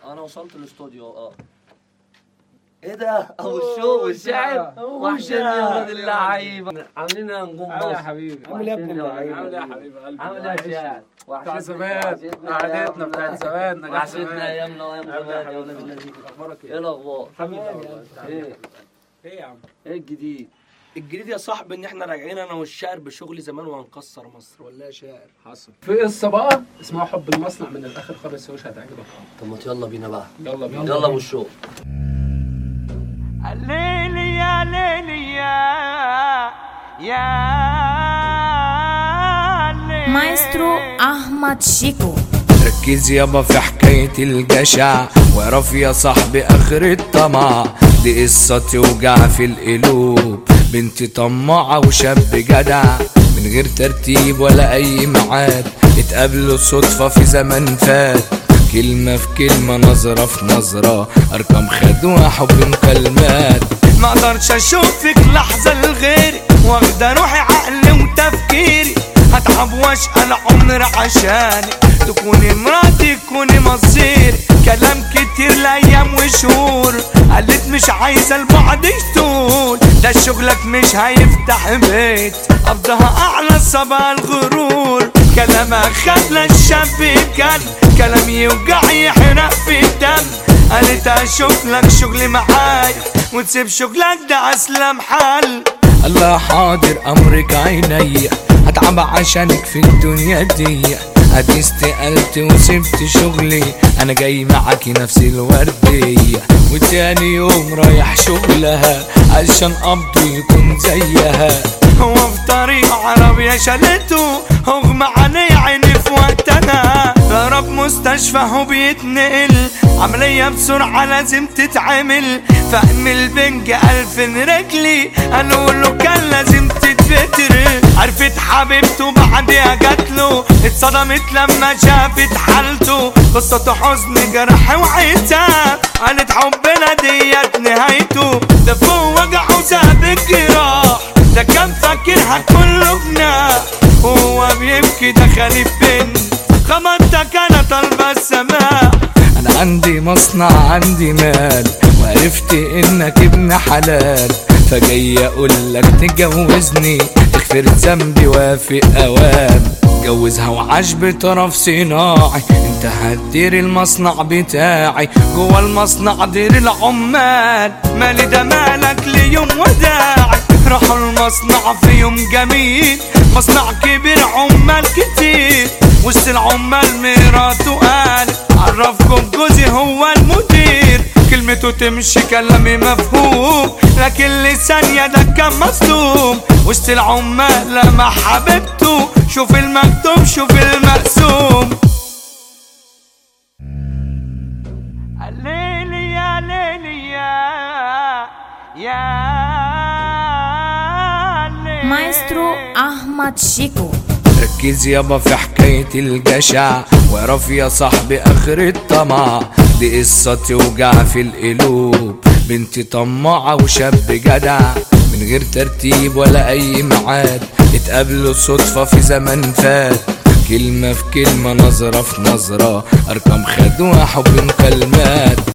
انا وصلت الاستوديو اه ايه ده ابو الشوق والشاعر وحشني يا ولاد اللعيبه عاملين إيه يا نجوم عامل ايه يا مصر حبيبي عامل ايه يا ابن اللعيبه عامل ايه يا حبيب قلبي عامل ايه يا شاعر بتاع زمان قعدتنا بتاعت زمان نجاح وحشتنا زمان ايامنا وايام عامل ايه يا زمان يا ولاد حبيبي اللذيذ اخبارك ايه ايه الاخبار حبيبي والله ايه ايه يا عم ايه الجديد الجديد يا صاحبي ان احنا راجعين انا والشاعر بشغل زمان وهنكسر مصر ولا يا شاعر حصل في قصه بقى اسمها حب المصنع من الاخر خالص يا باشا هتعجبك طب ما يلا بينا بقى يلا بينا يلا ابو الشوق ليلي يا ليلي يا يا ليلي مايسترو أحمد شيكو ركز يابا في حكاية الجشع واعرف يا صاحبي اخر الطمع دي قصة توجع في القلوب بنت طماعة وشاب جدع من غير ترتيب ولا اي ميعاد اتقابلوا صدفة في زمن فات كلمة في كلمة نظرة في نظرة أرقام خدوها حب مكالمات ما اقدرش اشوفك لحظة لغيري واخدة روحي عقلي وتفكيري هتعب واشقى العمر عشانك تكوني مراتي تكوني مصيري كلام كتير لايام وشهور قالت مش عايزة البعد يطول ده شغلك مش هيفتح بيت قبضها اعلى صبا الغرور كلامها خلى الشاب يتكلم كلام يوجع يحرق في الدم قالت اشوف لك شغل معايا وتسيب شغلك ده اسلم حل الله حاضر امرك عينيا هتعب عشانك في الدنيا دي ادي استقلت وسبت شغلي انا جاي معاكي نفس الوردية وتاني يوم رايح شغلها عشان قبضه يكون زيها هو في طريق عربية شالته اغمى عليه عيني في وقتها ضرب مستشفى هو بيتنقل عملية بسرعة لازم تتعمل فهم البنج ألف رجلي قالوا له كان لازم تتفتر عرفت حبيبته بعدها جاتله اتصدمت لما شافت حالته قصته حزن جرح وعتاب قالت حبنا ديت نهايته ده فوق وجعه ساب الجراح ده كان فاكرها كله جناح هو بيبكي دخل البنت خبطتك انا طالبه السماح انا عندي مصنع عندي مال وعرفت انك ابن حلال فجاي اقول لك تجوزني تغفر ذنبي وافق اوام جوزها وعاش بطرف صناعي انت هتدير المصنع بتاعي جوه المصنع دير العمال مالي ده مالك ليوم وداعي راحوا المصنع في يوم جميل مصنع كبير عمال كتير وسط العمال مراته قال عرفكم جوزي هو المدير كلمته تمشي كلامي مفهوم لكن لثانية ده كان مصدوم وسط العمال لما حبيبته شوف المكتوب شوف المقسوم ليلي يا ليلي يا يا ليلي مايسترو أحمد شيكو ركز يابا في حكاية الجشع واعرف يا صاحبي اخر الطمع دي قصة توجع في القلوب بنت طماعة وشاب جدع من غير ترتيب ولا اي ميعاد اتقابلوا صدفة في زمن فات كلمة في كلمة نظرة في نظرة ارقام خدوها حب مكالمات